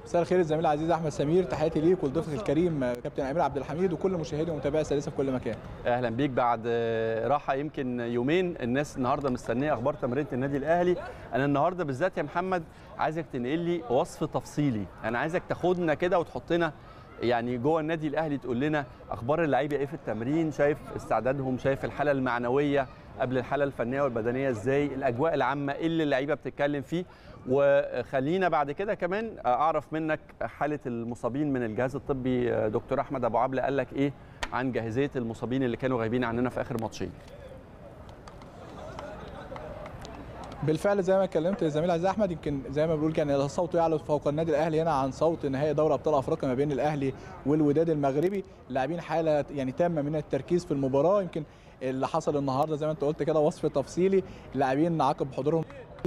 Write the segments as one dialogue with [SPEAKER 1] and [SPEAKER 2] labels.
[SPEAKER 1] مساء الخير الزميل العزيز احمد سمير تحياتي ليك ولضيفك الكريم آه، كابتن امير عبد الحميد وكل مشاهدي ومتابعي السادسه في كل مكان
[SPEAKER 2] اهلا بيك بعد آه، راحه يمكن يومين الناس النهارده مستنيه اخبار تمرينه النادي الاهلي انا النهارده بالذات يا محمد عايزك تنقل لي وصف تفصيلي انا عايزك تاخدنا كده وتحطنا يعني جوه النادي الاهلي تقول لنا اخبار اللعيبه ايه في التمرين شايف استعدادهم شايف الحاله المعنويه قبل الحاله الفنيه والبدنيه ازاي الاجواء العامه ايه اللي اللعيبه بتتكلم فيه وخلينا بعد كده كمان اعرف منك حاله المصابين من الجهاز الطبي دكتور احمد ابو عبله قال لك ايه عن جاهزيه المصابين اللي كانوا غايبين عننا في اخر ماتشين
[SPEAKER 1] بالفعل زي ما اتكلمت الزميل العزيز احمد يمكن زي ما بنقول كان الصوت يعلو فوق النادي الاهلي هنا عن صوت نهائي دوري ابطال افريقيا ما بين الاهلي والوداد المغربي اللاعبين حاله يعني تامه من التركيز في المباراه يمكن اللي حصل النهارده زي ما انت قلت كده وصف تفصيلي اللاعبين عقب حضورهم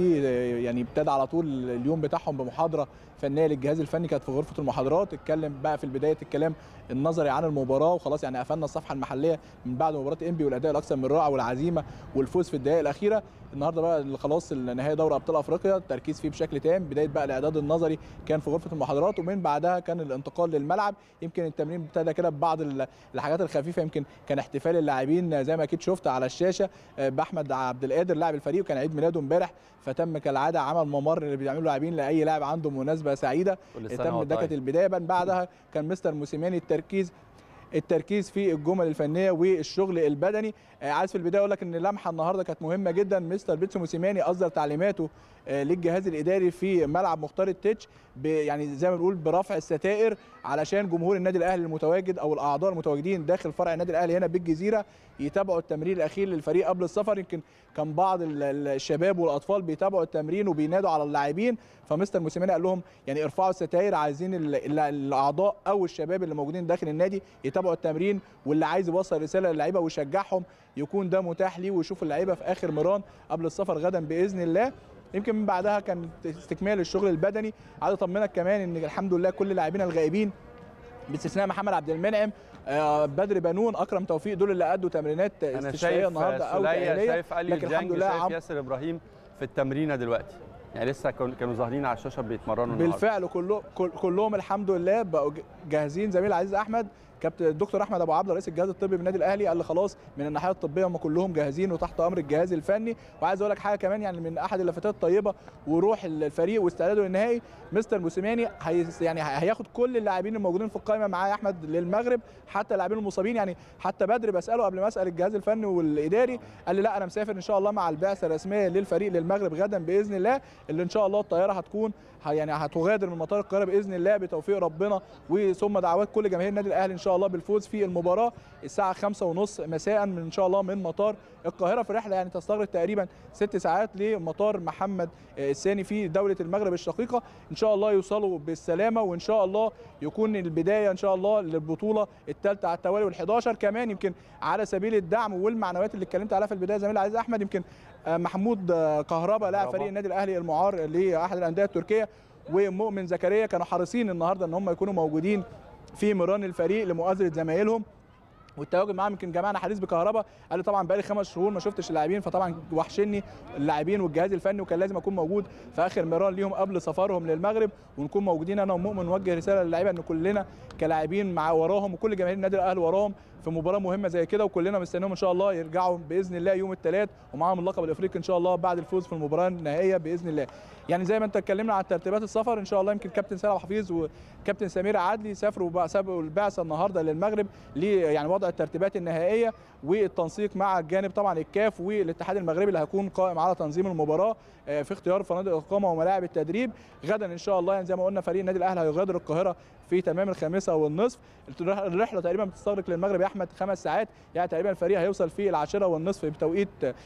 [SPEAKER 1] يعني ابتدى على طول اليوم بتاعهم بمحاضره فنيه للجهاز الفني كانت في غرفه المحاضرات اتكلم بقى في بدايه الكلام النظري عن المباراه وخلاص يعني قفلنا الصفحه المحليه من بعد مباراه انبي والاداء الاكثر من رائع والعزيمه والفوز في الدقائق الاخيره النهارده بقى خلاص النهائي دوري ابطال افريقيا التركيز فيه بشكل تام بدايه بقى الاعداد النظري كان في غرفه المحاضرات ومن بعدها كان الانتقال للملعب يمكن التمرين ابتدى كده ببعض الحاجات الخفيفه يمكن كان احتفال اللاعبين زي ما اكيد شفت على الشاشه باحمد عبد القادر لاعب الفريق وكان عيد ميلاده امبارح فتم كالعاده عمل ممر اللي بيعملوا لاعبين لاي لاعب عنده مناسبه سعيده تم ده كانت البدايه من بعدها كان مستر موسيماني التركيز التركيز في الجمل الفنيه والشغل البدني عايز في البدايه اقول لك ان لمحه النهارده كانت مهمه جدا مستر بيتسو موسيماني اصدر تعليماته للجهاز الاداري في ملعب مختار التتش يعني زي ما بنقول برفع الستائر علشان جمهور النادي الاهلي المتواجد او الاعضاء المتواجدين داخل فرع النادي الاهلي هنا بالجزيره يتابعوا التمرين الاخير للفريق قبل السفر يمكن كان بعض الشباب والاطفال بيتابعوا التمرين وبينادوا على اللاعبين فمستر موسيماني قال لهم يعني ارفعوا الستائر عايزين الاعضاء او الشباب اللي موجودين داخل النادي يتابعوا التمرين واللي عايز يوصل رساله للعيبه ويشجعهم يكون ده متاح ليه ويشوف اللعيبه في اخر مران قبل السفر غدا باذن الله يمكن من بعدها كان استكمال الشغل البدني عايز اطمنك كمان ان الحمد لله كل لاعبينا الغائبين باستثناء محمد عبد المنعم آه بدر بنون اكرم توفيق دول اللي ادوا تمرينات استشفائيه النهارده او
[SPEAKER 2] تاهيليه شايف علي لكن الحمد لله شايف ياسر ابراهيم في التمرينه دلوقتي يعني لسه كانوا ظاهرين على الشاشه بيتمرنوا
[SPEAKER 1] بالفعل كله كلهم الحمد لله بقوا جاهزين زميل عزيز احمد كابتن الدكتور احمد ابو عبله رئيس الجهاز الطبي بالنادي الاهلي قال لي خلاص من الناحيه الطبيه هم كلهم جاهزين وتحت امر الجهاز الفني وعايز اقول لك حاجه كمان يعني من احد اللفتات الطيبه وروح الفريق واستعداده للنهائي مستر موسيماني هي يعني هياخد كل اللاعبين الموجودين في القائمه معاه احمد للمغرب حتى اللاعبين المصابين يعني حتى بدر بساله قبل ما اسال الجهاز الفني والاداري قال لي لا انا مسافر ان شاء الله مع البعثه الرسميه للفريق للمغرب غدا باذن الله اللي ان شاء الله الطياره هتكون يعني هتغادر من مطار القاهره باذن الله بتوفيق ربنا وثم دعوات كل جماهير النادي الاهلي ان شاء الله بالفوز في المباراه الساعه 5:30 مساء من ان شاء الله من مطار القاهره في رحله يعني تستغرق تقريبا ست ساعات لمطار محمد الثاني في دوله المغرب الشقيقه ان شاء الله يوصلوا بالسلامه وان شاء الله يكون البدايه ان شاء الله للبطوله الثالثه على التوالي وال11 كمان يمكن على سبيل الدعم والمعنويات اللي اتكلمت عليها في البدايه زميلي العزيز احمد يمكن محمود كهربا لاعب فريق النادي الاهلي المعار لاحد الانديه التركيه ومؤمن زكريا كانوا حريصين النهارده ان هم يكونوا موجودين في مران الفريق لمؤازره زمايلهم والتواجد معاهم يمكن جمعنا حديث بكهربا قال لي طبعا بقالي خمس شهور ما شفتش اللاعبين فطبعا وحشني اللاعبين والجهاز الفني وكان لازم اكون موجود في اخر مران ليهم قبل سفرهم للمغرب ونكون موجودين انا ومؤمن نوجه رساله للعيبه ان كلنا كلاعبين مع وراهم وكل جماهير النادي الاهلي وراهم في مباراه مهمه زي كده وكلنا مستنيهم ان شاء الله يرجعوا باذن الله يوم الثلاث ومعاهم اللقب الافريقي ان شاء الله بعد الفوز في المباراه النهائيه باذن الله يعني زي ما انت اتكلمنا عن ترتيبات السفر ان شاء الله يمكن كابتن سالم حفيظ وكابتن سمير عدلي سافروا سابقوا البعثه النهارده للمغرب ل يعني وضع الترتيبات النهائيه والتنسيق مع الجانب طبعا الكاف والاتحاد المغربي اللي هيكون قائم على تنظيم المباراه في اختيار فنادق الاقامه وملاعب التدريب غدا ان شاء الله يعني زي ما قلنا فريق النادي الاهلي هيغادر القاهره في تمام الخامسه والنصف الرحله تقريبا بتستغرق للمغرب يا احمد خمس ساعات يعني تقريبا الفريق هيوصل في العاشره والنصف بتوقيت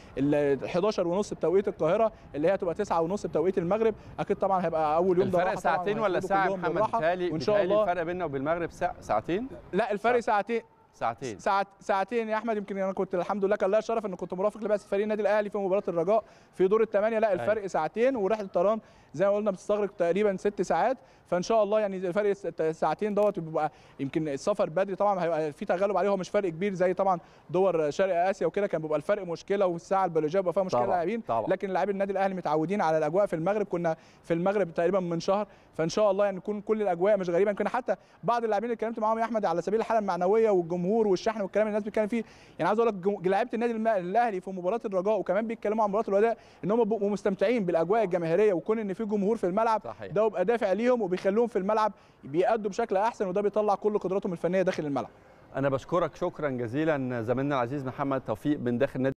[SPEAKER 1] ال 11 ونص بتوقيت القاهره اللي هي هتبقى 9 ونص بتوقيت المغرب اكيد طبعا هيبقى اول يوم
[SPEAKER 2] الفرق ساعتين ولا ساعه محمد بيتهيألي
[SPEAKER 1] وان شاء الله
[SPEAKER 2] الفرق بيننا وبين المغرب ساعه ساعتين
[SPEAKER 1] لا الفرق ساعتين
[SPEAKER 2] ساعتين
[SPEAKER 1] ساعت ساعتين يا احمد يمكن انا كنت الحمد لله كان لها الشرف ان كنت مرافق لبعثه فريق النادي الاهلي في مباراه الرجاء في دور الثمانيه لا الفرق
[SPEAKER 2] أيوة.
[SPEAKER 1] ساعتين ورحله الطيران زي ما قلنا بتستغرق تقريبا ست ساعات فان شاء الله يعني الفرق الس- ساعتين دوت بيبقى يمكن السفر بدري طبعا هيبقى في تغلب عليه هو مش فرق كبير زي طبعا دول شرق اسيا وكده كان بيبقى الفرق مشكله والساعه البيولوجيه بيبقى فيها مشكله
[SPEAKER 2] طبعاً،
[SPEAKER 1] لاعبين
[SPEAKER 2] طبعاً.
[SPEAKER 1] لكن لاعبي النادي الاهلي متعودين على الاجواء في المغرب كنا في المغرب تقريبا من شهر فان شاء الله يعني يكون كل الاجواء مش غريبه يمكن حتى بعض اللاعبين اللي اتكلمت معاهم يا احمد على سبيل الحاله المعنويه والجمهور والشحن والكلام اللي الناس بتتكلم فيه يعني عايز اقول لك جو- لعيبه النادي الم- الاهلي في مباراه الرجاء وكمان بيتكلموا عن مباراه الوداع ان هم بيبقوا مستمتعين بالاجواء الجماهيريه وكون ان في جمهور في الملعب
[SPEAKER 2] صحيح.
[SPEAKER 1] ده بيبقى دافع ليهم وبيخليهم في الملعب بيأدوا بشكل احسن وده بيطلع كل قدراتهم الفنيه داخل الملعب
[SPEAKER 2] انا بشكرك شكرا جزيلا زميلنا العزيز محمد توفيق من داخل نادي